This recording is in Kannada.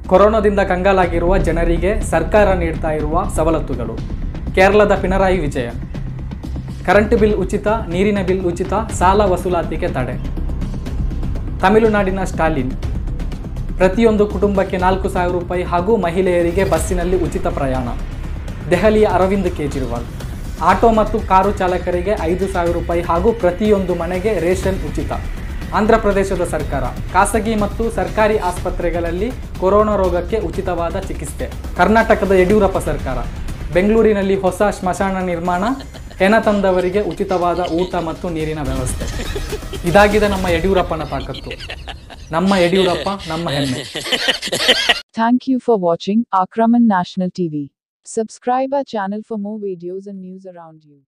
ಕೊರೋನಾದಿಂದ ಕಂಗಾಲಾಗಿರುವ ಜನರಿಗೆ ಸರ್ಕಾರ ನೀಡ್ತಾ ಇರುವ ಸವಲತ್ತುಗಳು ಕೇರಳದ ಪಿಣರಾಯಿ ವಿಜಯ ಕರೆಂಟ್ ಬಿಲ್ ಉಚಿತ ನೀರಿನ ಬಿಲ್ ಉಚಿತ ಸಾಲ ವಸೂಲಾತಿಗೆ ತಡೆ ತಮಿಳುನಾಡಿನ ಸ್ಟಾಲಿನ್ ಪ್ರತಿಯೊಂದು ಕುಟುಂಬಕ್ಕೆ ನಾಲ್ಕು ಸಾವಿರ ರೂಪಾಯಿ ಹಾಗೂ ಮಹಿಳೆಯರಿಗೆ ಬಸ್ಸಿನಲ್ಲಿ ಉಚಿತ ಪ್ರಯಾಣ ದೆಹಲಿಯ ಅರವಿಂದ್ ಕೇಜ್ರಿವಾಲ್ ಆಟೋ ಮತ್ತು ಕಾರು ಚಾಲಕರಿಗೆ ಐದು ಸಾವಿರ ರೂಪಾಯಿ ಹಾಗೂ ಪ್ರತಿಯೊಂದು ಮನೆಗೆ ರೇಷನ್ ಉಚಿತ ಆಂಧ್ರ ಪ್ರದೇಶದ ಸರ್ಕಾರ ಖಾಸಗಿ ಮತ್ತು ಸರ್ಕಾರಿ ಆಸ್ಪತ್ರೆಗಳಲ್ಲಿ ಕೊರೋನಾ ರೋಗಕ್ಕೆ ಉಚಿತವಾದ ಚಿಕಿತ್ಸೆ ಕರ್ನಾಟಕದ ಯಡಿಯೂರಪ್ಪ ಸರ್ಕಾರ ಬೆಂಗಳೂರಿನಲ್ಲಿ ಹೊಸ ಸ್ಮಶಾನ ನಿರ್ಮಾಣ ಹೆಣ ತಂದವರಿಗೆ ಉಚಿತವಾದ ಊಟ ಮತ್ತು ನೀರಿನ ವ್ಯವಸ್ಥೆ ಇದಾಗಿದೆ ನಮ್ಮ ಯಡಿಯೂರಪ್ಪನ ತಾಕತ್ತು ನಮ್ಮ ಯಡಿಯೂರಪ್ಪ ನಮ್ಮ ಹೆಮ್ಮೆ Thank you for watching Akraman National TV. Subscribe our channel for more videos and news around you.